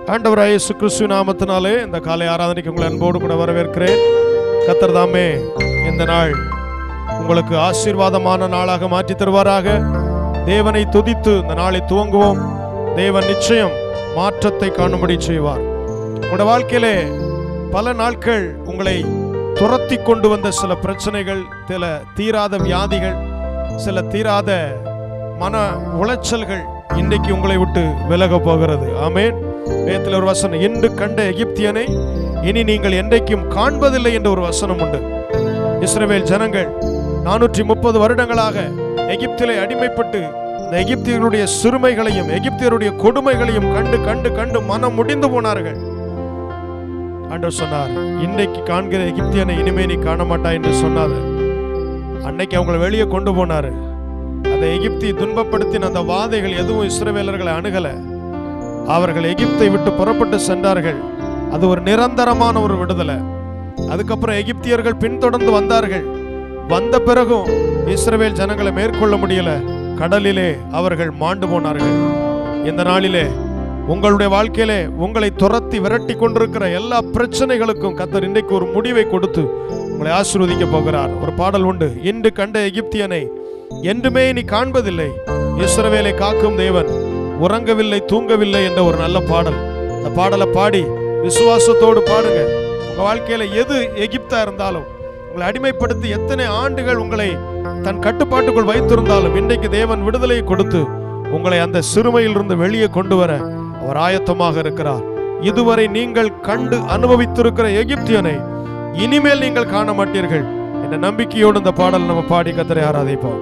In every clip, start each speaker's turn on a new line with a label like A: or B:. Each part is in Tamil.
A: ஆண்டவராய் இயேசு கிறிஸ்து நாமத்தினாலே இந்த காலை ஆராதனைக்கு உங்களை அன்போடு கூட வரவேற்கிறேன் கத்தர் தாமே இந்த நாள் உங்களுக்கு ஆசீர்வாதமான நாளாக மாற்றி தருவாராக தேவனை துதித்து இந்த நாளை துவங்குவோம் தேவன் நிச்சயம் மாற்றத்தை காணும்படி செய்வார் உங்களோட வாழ்க்கையிலே பல நாட்கள் உங்களை துரத்தி கொண்டு வந்த சில பிரச்சனைகள் சில தீராத வியாதிகள் சில தீராத மன உளைச்சல்கள் இன்றைக்கு உங்களை விட்டு விலக போகிறது ஆமேன் வேதத்தில் ஒரு வசனம் இன்று கண்ட எகிப்தியனை இனி நீங்கள் என்றைக்கும் காண்பதில்லை என்ற ஒரு வசனம் உண்டு இஸ்ரவேல் ஜனங்கள் நானூற்றி முப்பது வருடங்களாக எகிப்திலே அடிமைப்பட்டு அந்த எகிப்தியர்களுடைய சிறுமைகளையும் எகிப்தியருடைய கொடுமைகளையும் கண்டு கண்டு கண்டு மனம் முடிந்து போனார்கள் ஆண்டவர் சொன்னார் இன்றைக்கு காண்கிற எகிப்தியனை இனிமே நீ காண மாட்டாய் என்று சொன்னார் அன்னைக்கு அவங்களை வெளியே கொண்டு போனாரு அந்த எகிப்தி துன்பப்படுத்தின அந்த வாதைகள் எதுவும் இஸ்ரவேலர்களை அணுகல அவர்கள் எகிப்தை விட்டு புறப்பட்டு சென்றார்கள் அது ஒரு நிரந்தரமான ஒரு விடுதலை அதுக்கப்புறம் எகிப்தியர்கள் பின்தொடர்ந்து வந்தார்கள் வந்த பிறகும் இஸ்ரவேல் ஜனங்களை மேற்கொள்ள முடியல கடலிலே அவர்கள் மாண்டு போனார்கள் இந்த நாளிலே உங்களுடைய வாழ்க்கையிலே உங்களை துரத்தி விரட்டி கொண்டிருக்கிற எல்லா பிரச்சனைகளுக்கும் கத்தர் இன்றைக்கு ஒரு முடிவை கொடுத்து உங்களை ஆசீர்வதிக்க போகிறார் ஒரு பாடல் உண்டு இன்று கண்ட எகிப்தியனை என்றுமே நீ காண்பதில்லை இஸ்ரவேலை காக்கும் தேவன் உறங்கவில்லை தூங்கவில்லை என்ற ஒரு நல்ல பாடல் அந்த பாடலை பாடி விசுவாசத்தோடு பாடுங்க உங்க வாழ்க்கையில எது எகிப்தா இருந்தாலும் உங்களை அடிமைப்படுத்தி எத்தனை ஆண்டுகள் உங்களை தன் கட்டுப்பாட்டுக்குள் வைத்திருந்தாலும் இன்றைக்கு தேவன் விடுதலையை கொடுத்து உங்களை அந்த சிறுமையிலிருந்து வெளியே கொண்டு வர அவர் ஆயத்தமாக இருக்கிறார் இதுவரை நீங்கள் கண்டு அனுபவித்திருக்கிற எகிப்தியனை இனிமேல் நீங்கள் காண மாட்டீர்கள் என்ற நம்பிக்கையோடு இந்த பாடல் நம்ம பாடி கத்தரை ஆராதிப்போம்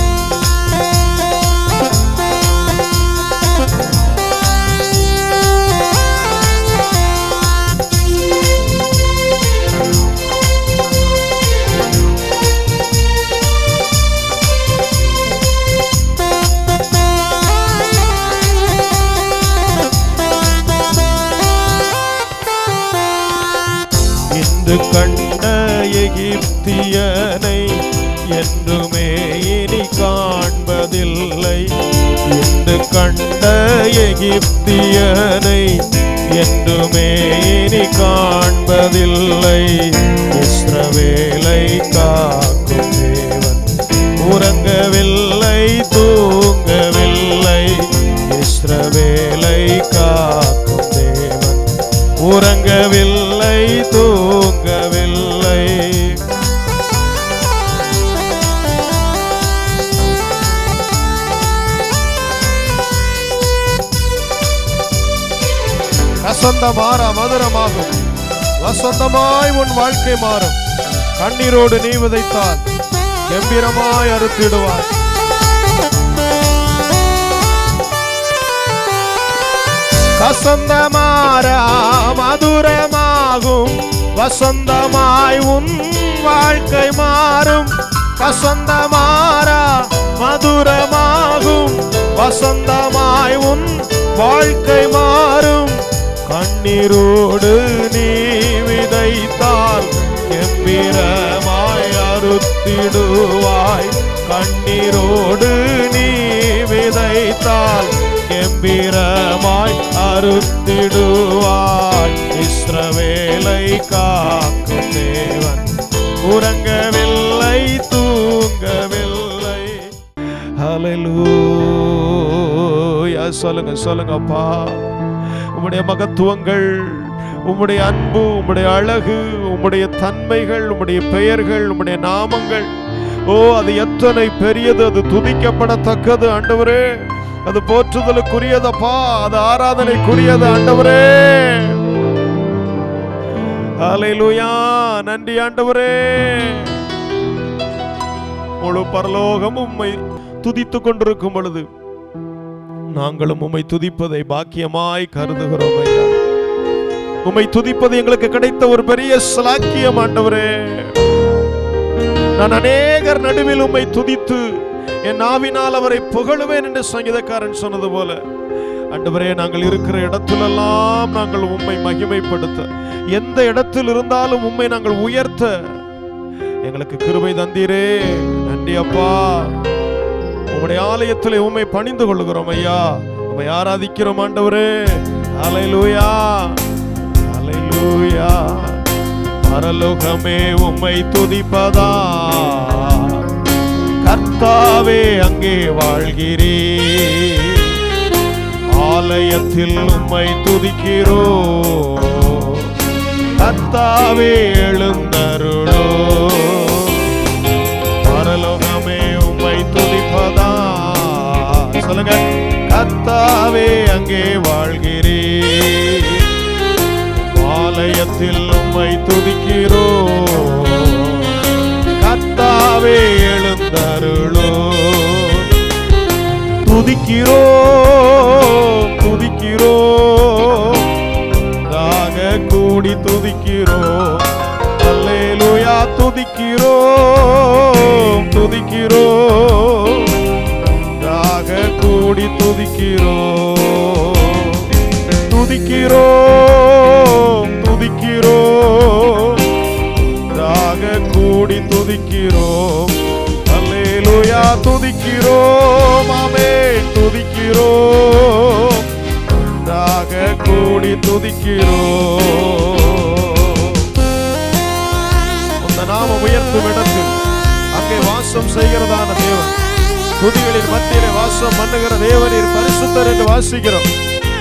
A: இன்று கண்ட எகிப்தியனை என்றுமே இனி காண்பதில்லை இன்று கண்ட எகிப்தியனை என்றுமே இனி காண்பதில்லை இஸ்ரவேலை காக்கும் தேவன் உறங்கவில்லை தூங்கவில்லை இஸ்ரவேலை காக்கும் தேவன் உறங்கவில்லை தூங்கவில்லை வசந்த மாற மதுரமாகும் வசந்தமாய் உன் வாழ்க்கை மாறும் கண்ணீரோடு நீ விதைத்தால் கம்பீரமாய் அறுத்திடுவார் வசந்தமாரா மதுரமாகும் வசந்தமாய் உன் வாழ்க்கை மாறும் வசந்தமாரா மதுரமாகும் வசந்தமாய் உன் வாழ்க்கை மாறும் கண்ணீரோடு நீ விதைத்தால் கம்பீரமாய் அறுத்திடுவாய் கண்ணீரோடு நீ விதைத்தால் கம்பீரமாய் அறுத்திடுவாய் இஸ்ரவேலை காக்கும் தேவன் உறங்கவில்லை தூங்கவில்லை ஹalleluya சொல்லுங்க சொல்லுங்கப்பா உம்முடைய மகத்துவங்கள் உம்முடைய அன்பு உம்முடைய அழகு உம்முடைய தன்மைகள் உம்முடைய பெயர்கள் உம்முடைய நாமங்கள் ஓ அது எத்தனை பெரியது அது துதிக்கப்படத்தக்கது ஆண்டவரே அது போற்றுதலுக்குரியதப்பா அது ஆராதனைக்குரியது ஆண்டவரே ஹalleluya நன்றி ஆண்டவரே முழு பரலோகம் உம்மை துதித்துக் கொண்டிருக்கும் பொழுது நாங்களும் உம்மை துதிப்பதை பாக்கியமாய் கருதுகிறோம் ஐயா உம்மை துதிப்பது எங்களுக்கு கிடைத்த ஒரு பெரிய சலாக்கியம் ஆண்டவரே நான் அநேகர் நடுவில் உம்மை துதித்து என் நாவினால் அவரை புகழுவேன் என்று சங்கீதக்காரன் சொன்னது போல ஆண்டவரே நாங்கள் இருக்கிற இடத்திலெல்லாம் நாங்கள் உம்மை மகிமைப்படுத்த எந்த இடத்தில் இருந்தாலும் உம்மை நாங்கள் உயர்த்த எங்களுக்கு கிருபை தந்தீரே நன்றி அப்பா உம்முடைய ஆலயத்தில் உம்மை பணிந்து கொள்கிறோம் ஐயா உம்மை ஆராதிக்கிறோம் ஆண்டவரே ஹalleluya ஹalleluya பரலோகமே உம்மை துதிப்பதா கர்த்தாவே அங்கே வாழ்கிறே ஆலயத்தில் உம்மை துதிக்கிறோ கர்த்தாவே எழுந்தருளோ பரலோகமே உம்மை துதிப்பதா சொல்லுங்க கர்த்தாவே அங்கே வாழ்கிறே ஆலயத்தில் உம்மை துதிக்கிறோ கர்த்தாவே எழுந்தருளோ துதிக்கிறோ துதிக்கிறோ நாக கூடி துதிக்கிறோ அல்லேலூயா துதிக்கிறோ துதிக்கிறோ நாக கூடி துதிக்கிறோ துதிக்கிறோ துதிக்கிறோ ராக கூடி துதிக்கிறோம் அல்லேலூயா துதிக்கிறோம் ஆமே துதிக்கிறோம் ராக கூடி துதிக்கிறோம் உந்த நாம உயர்த்தும் இடத்தில் அங்கே வாசம் செய்கிறதான தேவன் துதிகளின் மத்தியிலே வாசம் பண்ணுகிற தேவனீர் பரிசுத்தர் என்று வாசிக்கிறோம்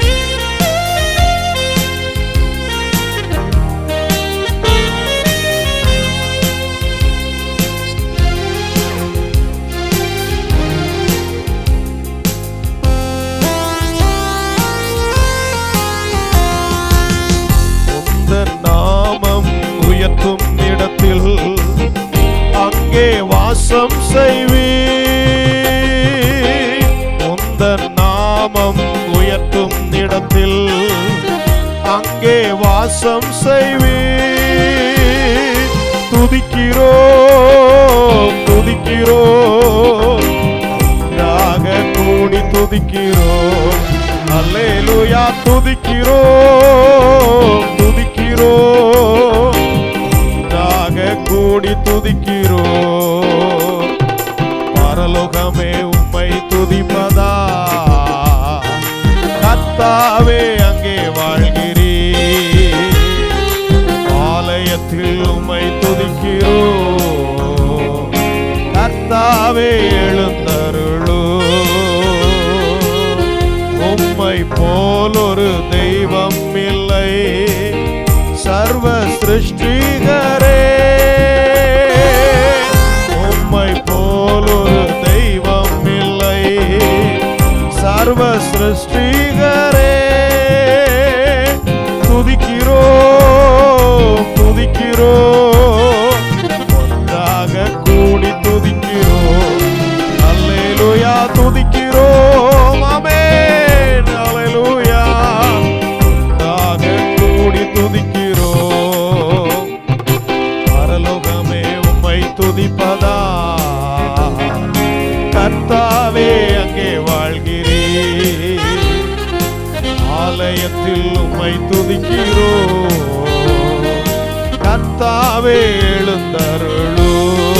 A: உந்தன் நாமம் உயர்த்தும் இடத்தில் அங்கே வாசம் செய்வி உந்தன் நாமம் உயர்த்தும் இடத்தில் அங்கே வாசம் செய்வி துதிக்கிறோம் துதிக்கிறோம் ராக கூடி துதிக்கிறோம் அல்லேலூயா துதிக்கிறோம் துதிக்கிறோம் ராக கூடி துதிக்கிறோம் பரலோகமே உம்மை துதிப்பதா கத்தாவே அங்கே வாழ்கிறீ ஆலயத்தில் உம்மை துதிக்கிறோ கர்த்தாவே எழுந்தருளோ உம்மை போல் ஒரு தெய்வம் இல்லை சர்வ சிருஷ்டிகரே உம்மை போல் ஒரு தெய்வம் இல்லை சர்வ சிருஷ்டிகரே துதிக்கிறோம் துதிக்கிறோம் ஒன்றாக கூடி துதிக்கிறோம் அல்லேலூயா துதிக்கிறோம் ஆமென் அல்லேலூயா ஒன்றாக கூடி துதிக்கிறோம் பரலோகமே உம்மை துதிப்பதா கர்த்தாவே அங்கே வாழ்கிறீ ஆலயத்தில் உம்மை துதிக்கிறோ கர்த்தாவே எழுந்தருளோ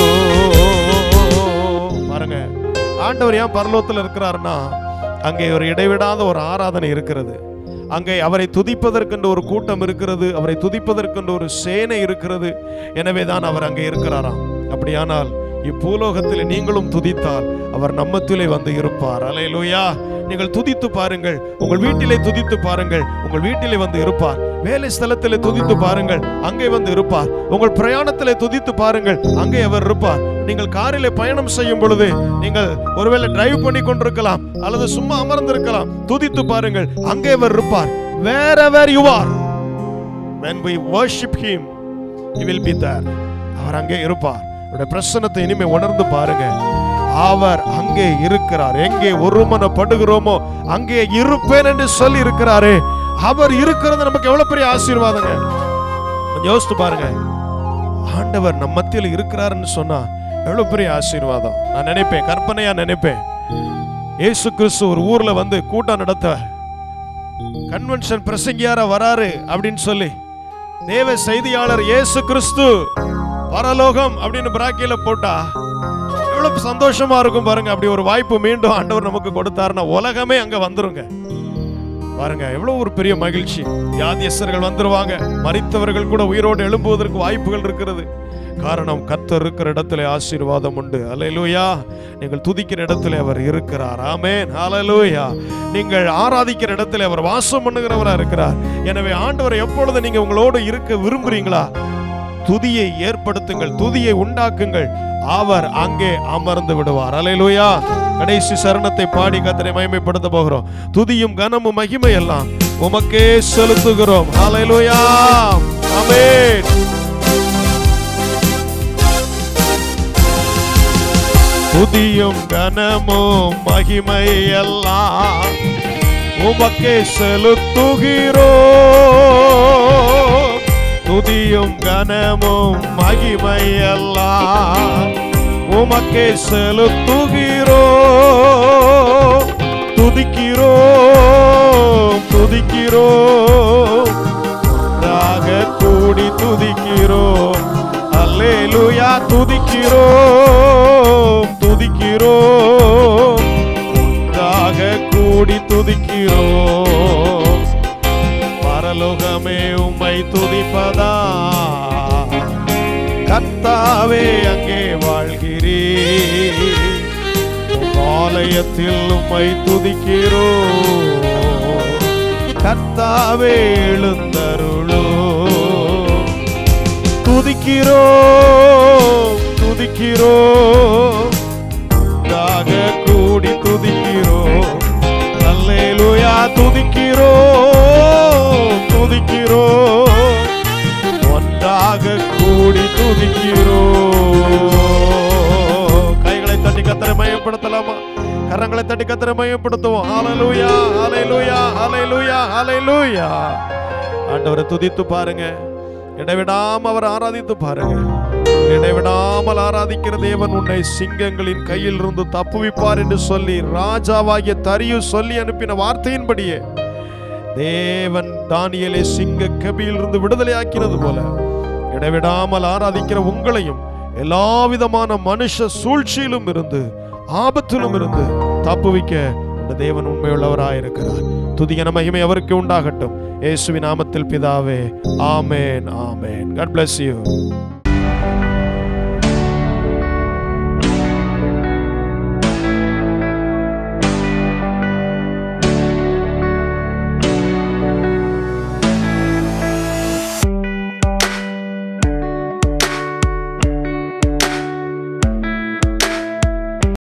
A: பாருங்க ஆண்டவர் ஏன் பரலோகத்தில் இருக்கிறாருன்னா அங்கே ஒரு இடைவிடாத ஒரு ஆராதனை இருக்கிறது அங்கே அவரை துதிப்பதற்கென்று ஒரு கூட்டம் இருக்கிறது அவரை துதிப்பதற்கென்று ஒரு சேனை இருக்கிறது எனவே தான் அவர் அங்கே இருக்கிறாராம் அப்படியானால் இப்பூலோகத்தில் நீங்களும் துதித்தால் அவர் நம்மத்திலே வந்து இருப்பார் அலையலூயா நீங்கள் துதித்து பாருங்கள் உங்கள் வீட்டிலே துதித்து பாருங்கள் உங்கள் வீட்டிலே வந்து இருப்பார் வேலை ஸ்தலத்திலே துதித்து பாருங்கள் அங்கே வந்து இருப்பார் உங்கள் பிரயாணத்திலே துதித்து பாருங்கள் அங்கே அவர் இருப்பார் நீங்கள் காரிலே பயணம் செய்யும் பொழுது நீங்கள் ஒருவேளை டிரைவ் பண்ணி கொண்டிருக்கலாம் அல்லது சும்மா அமர்ந்திருக்கலாம் துதித்து பாருங்கள் அங்கே அவர் இருப்பார் wherever you are when we worship him he will be there அவர் அங்கே இருப்பார் அவருடைய பிரசன்னத்தை இனிமே உணர்ந்து பாருங்க அவர் அங்கே இருக்கிறார் எங்கே ஒருமனப்படுகிறோமோ அங்கே இருப்பேன் என்று சொல்லி இருக்கிறாரே அவர் இருக்கிறது நமக்கு எவ்வளவு பெரிய ஆசீர்வாதங்க கொஞ்சம் யோசித்து பாருங்க ஆண்டவர் நம்ம மத்தியில் இருக்கிறாருன்னு சொன்னா எவ்வளவு பெரிய ஆசீர்வாதம் நான் நினைப்பேன் கற்பனையா நினைப்பேன் இயேசு கிறிஸ்து ஒரு ஊர்ல வந்து கூட்டம் நடத்த கன்வென்ஷன் பிரசங்கியார வராரு அப்படின்னு சொல்லி தேவ செய்தியாளர் இயேசு கிறிஸ்து பரலோகம் அப்படின்னு பிராக்கியில போட்டா எவ்வளவு சந்தோஷமா இருக்கும் பாருங்க அப்படி ஒரு வாய்ப்பு மீண்டும் ஆண்டவர் நமக்கு கொடுத்தாருன்னா உலகமே அங்க வந்துருங்க பாருங்க எவ்வளவு ஒரு பெரிய மகிழ்ச்சி வியாதியஸ்தர்கள் வந்துருவாங்க மரித்தவர்கள் கூட உயிரோடு எழும்புவதற்கு வாய்ப்புகள் இருக்கிறது காரணம் கர்த்தர் இருக்கிற இடத்துல ஆசீர்வாதம் உண்டு அல்லேலூயா நீங்கள் துதிக்கிற இடத்துல அவர் இருக்கிறார் ஆமென் ஹalleluya நீங்கள் ஆராதிக்கிற இடத்துல அவர் வாசம் பண்ணுகிறவரா இருக்கிறார் எனவே ஆண்டவர் எப்பொழுது நீங்க உங்களோடு இருக்க விரும்புறீங்களா துதியை ஏற்படுத்துங்கள் துதியை உண்டாக்குங்கள் அவர் அங்கே அமர்ந்து விடுவார் அல்லேலூயா கடைசி சரணத்தை பாடி கத்தரை மகிமைப்படுத்த போகிறோம் துதியும் கனமும் மகிமை எல்லாம் உமக்கே செலுத்துகிறோம் ஹalleluya ஆமென் துதியும் கனமும் மகிமை எல்லாம் உமக்கே செலுத்துகிறோம் துதியும் கனமும் மகிமை எல்லாம் உமக்கே செலுத்துகிறோம் துதிக்கிறோம் துதிக்கிறோம் ராக கூடி துதிக்கிறோம் அல்லேலூயா துதிக்கிறோம் துதிக்கிறோம் ஒன்றாக கூடி துதிக்கிறோம் பரலோகமே உம்மை துதிப்பதா கத்தாவே அங்கே வாழ்கிறீர் ஆலயத்தில் உம்மை துதிக்கிறோம் கத்தாவே எழுந்தருளோ துதிக்கிறோம் துதிக்கிறோம் ஒன்றாக கூடி துதிக்கிறோம் அல்லேலூயா துதிக்கிறோம் துதிக்கிறோம் ஒன்றாக கூடி துதிக்கிறோம் கைகளை தட்டி கத்தரை மயப்படுத்தலாமா கரங்களை தட்டி கத்தரை மயப்படுத்துவோம் ஹalleluya ஹalleluya ஹalleluya ஹalleluya ஆண்டவரை துதித்து பாருங்க இடைவிடாம அவர் ஆராதித்து பாருங்க இடைவிடாமல் ஆராதிக்கிற தேவன் உன்னை சிங்கங்களின் கையில் இருந்து தப்புவிப்பார் என்று சொல்லி ராஜாவாகிய தரியு சொல்லி அனுப்பின வார்த்தையின்படியே தேவன் தானியலை சிங்க கபியிலிருந்து விடுதலையாக்கினது போல இடைவிடாமல் ஆராதிக்கிற உங்களையும் எல்லா விதமான மனுஷ சூழ்ச்சியிலும் இருந்து ஆபத்திலும் இருந்து தப்புவிக்க இந்த தேவன் உண்மையுள்ளவராயிருக்கிறார் துதிகன மகிமை அவருக்கு உண்டாகட்டும் இயேசுவின் நாமத்தில் பிதாவே ஆமேன் ஆமேன் God bless you